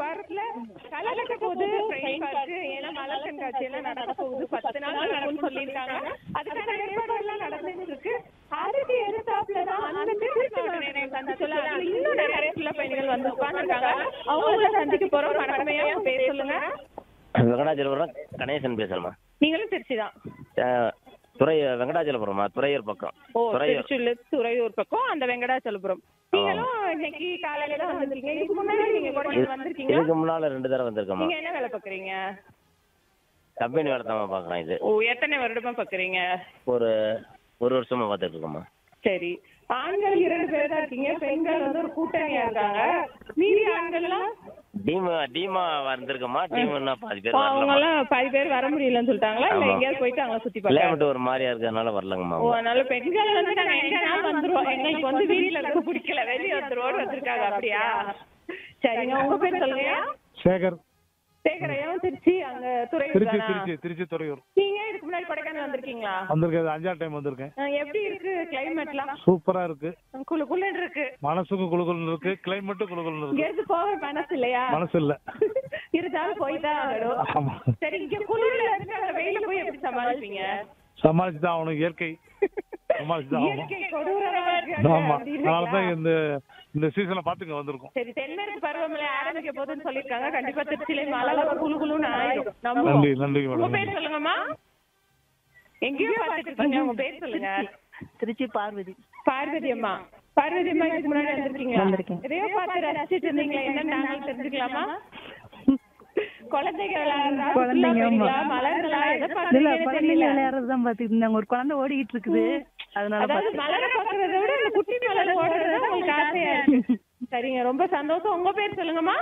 வாரத்துல களை கட்ட போகுது ட்ரெயின் பார்க்கு ஏன்னா மலர் கண்காட்சி எல்லாம் நடக்க போகுது பத்து நாள் நடக்கும்னு சொல்லியிருக்காங்க அதுக்கான ஏற்பாடு எல்லாம் நடந்துட்டு இருக்கு அதுக்கு எதிர்த்தாப்புல தான் அந்த திருச்சி மாவட்ட சந்திச்சுள்ள அதுல இன்னும் நிறைய சுற்றுலா பயணிகள் வந்து உட்கார்ந்துருக்காங்க அவங்கள சந்திக்க போறோம் வணக்கமையா உங்க பேர் சொல்லுங்க வெங்கடாச்சலபுரம் கணேசன் பேசுறேம்மா நீங்களும் திருச்சி தான் அஹ், துறை வெங்கடாச்சலபுரம்மா துறையூர் பக்கம் ஓ துறையூர் திருச்சியில துறையூர் பக்கம் அந்த வெங்கடாச்சலபுரம் நீங்களும் இன்னைக்கு காலையில தான் வந்திருக்கீங்க இதுக்கு முன்னாடி நீங்க கூட இது- வந்திருக்கீங்களா இதுக்கு முன்னால ரெண்டு தடவை வந்திருக்கேம்மா நீங்க என்ன வேலை பாக்குறீங்க கம்பெனி வேலை தான் பார்க்குறேன் இது ஓ எத்தனை வருடமா பாக்குறீங்க ஒரு ஒரு வருஷமா பார்த்துட்டு இருக்கேம்மா சரி ஆண்கள் இரண்டு பேர் தான் இருக்கீங்க பெண்கள் வந்து ஒரு கூட்டணியா இருக்காங்க மீதி ஆண்கள்லாம் டீம் டீமா வந்திருக்கேம்மா டீம்னா பாதி பேர் ஓ, வரலம்மா அவங்கெல்லாம் பாதி பேர் வர முடியலன்னு சொல்லிட்டாங்களா இல்ல ஆமா. எங்கேயாவது போயிட்டு அங்க சுத்தி பார்க்க கிளைமேட் ஒரு மாதிரியா இருக்கிறதுனால வரலங்கம்மா ஓ அதனால பெண்கள் வந்து நாங்க எங்க நாள் வந்துருவோம் எங்களுக்கு வந்து வீட்டுல இருக்க பிடிக்கல வெளியே வந்துருவோம்னு வந்திருக்காங்க அப்படியா சரிங்க உங்க பேர் சொல்லுங்க சேகர் சேகரையும் திருச்சி அங்க துறையூர் திருச்சி தானா? திருச்சி திருச்சி துறையூர் நீங்க இதுக்கு முன்னாடி கொடைக்கானல் வந்திருக்கீங்களா வந்திருக்கேன் அஞ்சாறு டைம் வந்திருக்கேன் அஹ் எப்படி இருக்கு கிளைமேட்லாம் சூப்பரா இருக்கு குளு குளுன்னு இருக்கு மனசுக்கும் குளுகுலுன்னு இருக்கு கிளைமேட்டும் குளுகுலுன்னு இங்க இருக்கு இருந்து போக மனசு இல்லையா மனசு இல்ல இருந்தாலும் போய்தான் ஆகணும் ஆமா சரி இங்க குளிர்ல இருந்து அங்க வெயில போய் எப்படி சமாளிப்பீங்க சமாளிச்சு தான் ஆகணும் இயற்கை சமாளிச்சு தான் ஆகணும் இயற்கை கொடூரமா இருக்கு ஆமா அப்படின்னு அதனால தான் இல்லையா? இந்த இந்த சீசனை பார்த்துங்க வந்திருக்கோம் சரி தென்மேற்கு பருவமழை ஆரம்பிக்க போகுதுன்னு சொல்லிருக்காங்க கண்டிப்பா திருச்சியில மழை வரும் குளு குளுன்னு ஆயிடும் நம்புவோம் நன்றி நன்றி உங்க மேடம் பேர் சொல்லுங்கம்மா எங்கேயோ பாத்துட்டு இருக்கீங்க உங்க பேர் சொல்லுங்க திருச்சி பார்வதி பார்வதி அம்மா பார்வதி அம்மா இதுக்கு முன்னாடி வந்திருக்கீங்களா வந்திருக்கேன். எதையோ பார்த்து ரசிச்சிட்டு இருந்தீங்களா என்ன நாங்கள் தெரிஞ்சுக்கலாமா குழந்தைங்க விளையாடுறா குழந்தைங்க, ஆமா. சுற்றுலா மலர்களா எதை இல்ல பாக்குறீங்கன்னு குழந்தைங்க தெரியல விளையாடுறது தான் பாத்துட்டு இருந்தாங்க ஒரு குழந்தை ஓடிக்கிட்டு இருக்குது அதனால அதாவது பாத்து- மலரை பாக்குறத விட இந்த குட்டி மலர் ஓடுறது உங்களுக்கு ஆசையா இருக்கு சரிங்க ரொம்ப சந்தோஷம் உங்க பேர் சொல்லுங்கம்மா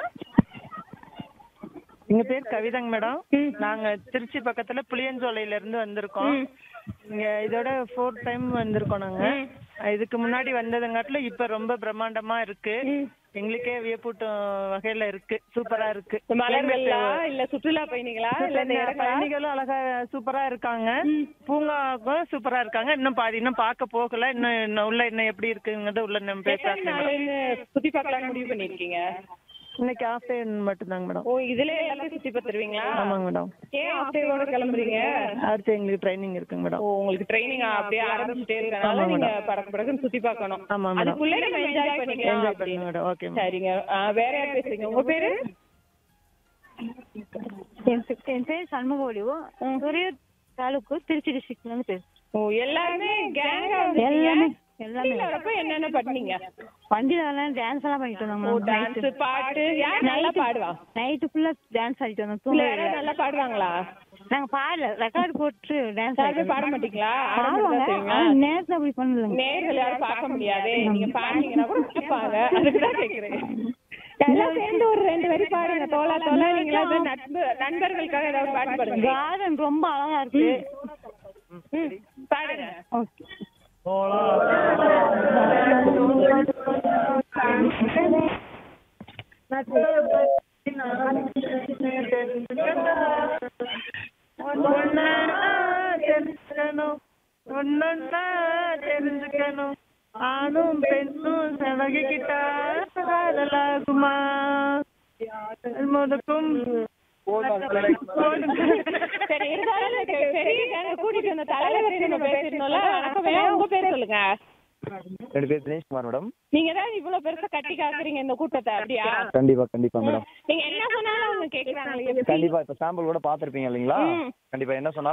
எங்க பேர் கவிதாங்க மேடம் நாங்க திருச்சி பக்கத்துல புளியஞ்சோலையில இருந்து வந்திருக்கோம் இங்க இதோட ஃபோர்த் டைம் வந்திருக்கோம் நாங்க இதுக்கு முன்னாடி வந்ததுங்காட்டுல இப்ப ரொம்ப பிரம்மாண்டமா இருக்கு எங்களுக்கே வியப்பூட்டும் வகையில இருக்கு சூப்பரா இருக்கு இந்த மலர்களா இல்ல சுற்றுலா பயணிகளா இல்ல இந்த இடங்களா பயணிகளும் அழகா சூப்பரா இருக்காங்க பூங்காவும் சூப்பரா இருக்காங்க இன்னும் பாதி இன்னும் பார்க்க போகல இன்னும் இன்னும் உள்ள இன்னும் எப்படி இருக்குங்கிறது உள்ள நம்ம எத்தனை பேச நாளுன்னு சுத்தி பார்க்கலாம்னு முடிவு பண்ணிருக்கீங்க இன்னைக்கு ஆஃப் டே மட்டும்தாங்க மேடம் ஓ இதுல எல்லாத்தையும் சுத்தி பார்த்துருவீங்களா ஆமாங்க மேடம் ஏன் ஆஃப்டேவோட கிளம்புறீங்க அடுத்து எங்களுக்கு ட்ரைனிங் இருக்குங்க மேடம் ஓ உங்களுக்கு ட்ரைனிங் அப்படியே ஆரம்பிச்சுட்டே இருக்கனால நீங்க படக்கு படக்குன்னு சுத்தி பார்க்கணும் ஆமா மேடம் அதுக்குள்ளே நம்ம என்ஜாய் பண்ணிக்கலாம் என்ஜாய் அப்படின்னு. பண்ணுங்க மேடம் ஓகே மேடம் சரிங்க ஆ, வேற யார் பேசுறீங்க உங்க பேரு என் பே- என் பேர் சண்முகோலிவோ துறையூர் தாலுக்கு திருச்சி டிஸ்ட்ரிக்ட்ல இருந்து பேசுறேன் ஓ எல்லாருமே கேங்கா எல்லாமே எல்லாமே எல்லாமே வரப்ப என்னென்ன பண்ணீங்க வண்டியில எல்லாம் டான்ஸ் எல்லாம் பண்ணிட்டு ஓ வந்தோம் டான்ஸ் பாட்டு யார் நல்லா பாடுவா நைட்டு ஃபுல்லா டான்ஸ் ஆடிட்டு வந்தோம் இல்ல தூங்க யாராவது நல்லா பாடுவாங்களா நாங்க பாடல ரெக்கார்ட் போட்டு டான்ஸ் யாருமே பாட மாட்டீங்களா ஆட மட்டும் தான் செய்வீங்களா? பாடுவாங்க நேரத்துல அப்படி பண்ணலங்க நேர்கள் யாரும் பார்க்க முடியாது நீங்க பாடுனீங்கன்னா கூட கேட்பாங்க அதுக்கு தான் கேக்குறேன் எல்லாம் சேர்ந்து ஒரு ரெண்டு வரி பாடுங்க தோலா தோலா நீங்களா வந்து நட்பு நண்பர்களுக்காக ஏதாவது பாட்டு பாடுங்க கார்டன் ரொம்ப அழகா இருக்கு ம், பாடுங்க ஓகே ஒன்னா தெரிஞ்சுக்கணும் ஒன்னொன்னா தெரிஞ்சுக்கணும் ஆணும் பெண்ணும் செலகிக்கிட்டா காதலாகுமா முதக்கும் சரி இருந்தாலும் எனக்கு பெரிய கேங்க கூட்டிட்டு வந்த தலைவரை நம்ம பேசிருந்தோம்ல வணக்கமே உங்க பேர் சொல்லுங்க ரெண்டு பேர் தினேஷ்குமார் மேடம் நீங்க தான் இவ்வளவு பெருசா கட்டி காக்குறீங்க இந்த கூட்டத்தை அப்படியா கண்டிப்பா கண்டிப்பா மேடம் நீங்க என்ன சொன்னாலும் அவங்க கேக்குறாங்களே எப்படி? கண்டிப்பா இப்ப சாம்பிள் கூட பாத்திருப்பீங்க இல்லைங்களா கண்டிப்பா என்ன சொன்னாலும்